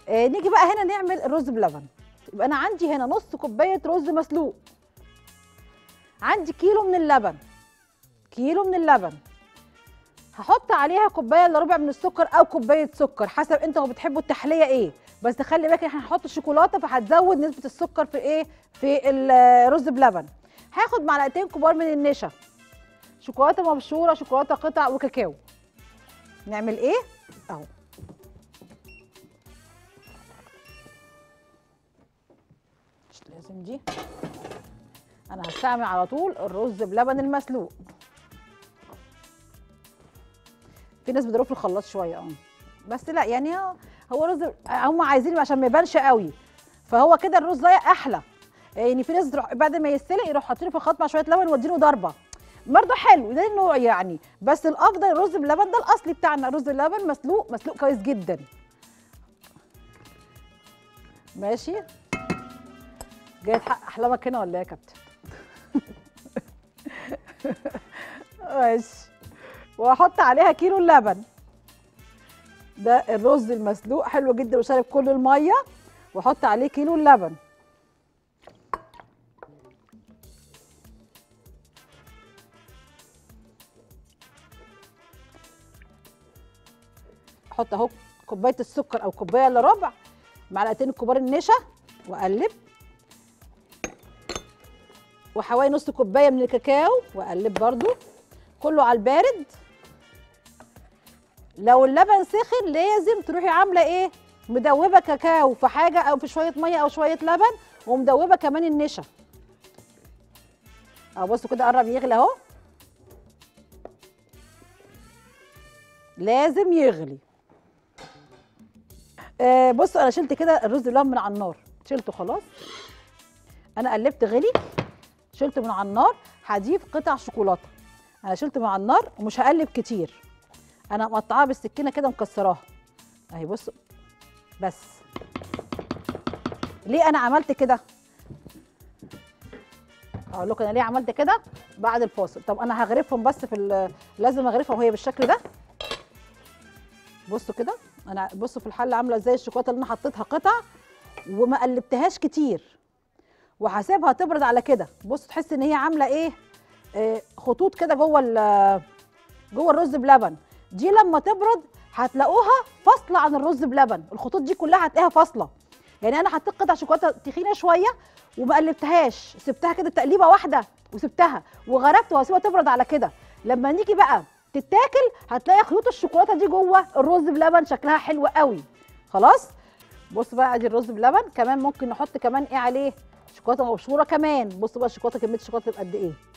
آه نيجي بقى هنا نعمل الرز بلبن يبقى انا عندي هنا نص كوبايه رز مسلوق عندي كيلو من اللبن كيلو من اللبن هحط عليها كوبايه الا ربع من السكر او كوبايه سكر حسب انتوا بتحبوا التحليه ايه بس خلي بالك احنا هنحط شوكولاته فهتزود نسبه السكر في ايه في الرز بلبن هاخد معلقتين كبار من النشا شوكولاته مبشوره شوكولاته قطع وكاكاو نعمل ايه اهو مش لازم دي انا هستعمل على طول الرز بلبن المسلوق في ناس بيضربوا في الخلاط شويه اه بس لا يعني هو- هو رز هم عايزين عشان ما يبانش قوي فهو كده الرز ده احلى يعني في ناس تروح بعد ما يستلق يروح حاطينه في الخلاط مع شويه لبن واديله ضربه برضه حلو ده النوع يعني بس الافضل الرز بلبن ده الاصلي بتاعنا الرز بلبن مسلوق مسلوق كويس جدا ماشي جاي تحقق احلامك هنا ولا ايه يا كابتن ماشي واحط عليها كيلو اللبن ده الرز المسلوق حلو جدا وشارب كل الميه واحط عليه كيلو اللبن احط اهو كوبايه السكر او كوبايه الا ربع معلقتين كبار النشا واقلب وحوالي نص كوبايه من الكاكاو واقلب برضو كله على البارد لو اللبن سخن لازم تروحي عامله ايه مدوبه كاكاو في حاجه او في شويه ميه او شويه لبن ومدوبه كمان النشا اهو بصوا كده قرب يغلي اهو لازم يغلي آه بصوا انا شلت كده الرز اللبن من على النار شلته خلاص انا قلبت غلي شلته من على النار هضيف قطع شوكولاته انا شلته من على النار ومش هقلب كتير انا مقطعاها بالسكينه كده مكسراها اهي بصوا بس ليه انا عملت كده اقول لكم انا ليه عملت كده بعد الفاصل طب انا هغرفهم بس في ال- لازم اغرفها وهي بالشكل ده بصوا كده انا بصوا في الحله عامله ازاي الشوكولاته اللي انا حطيتها قطع وما قلبتهاش كتير وهسيبها تبرد على كده بصوا تحس ان هي عامله ايه آه خطوط كده جوه ال- جوه الرز بلبن دي لما تبرد هتلاقوها فاصله عن الرز بلبن الخطوط دي كلها هتلاقيها فاصله يعني انا حطيت قطع شوكولاته تخينه شويه وما قلبتهاش سبتها كده تقليبه واحده وسبتها وغرفت وهسيبها تبرد على كده لما نيجي بقى تتاكل هتلاقي خيوط الشوكولاته دي جوه الرز بلبن شكلها حلو قوي خلاص بص بقى ادي الرز بلبن كمان ممكن نحط كمان ايه عليه شوكولاته مبشوره كمان بص بقى الشوكولاته كميه الشوكولاته تبقى قد ايه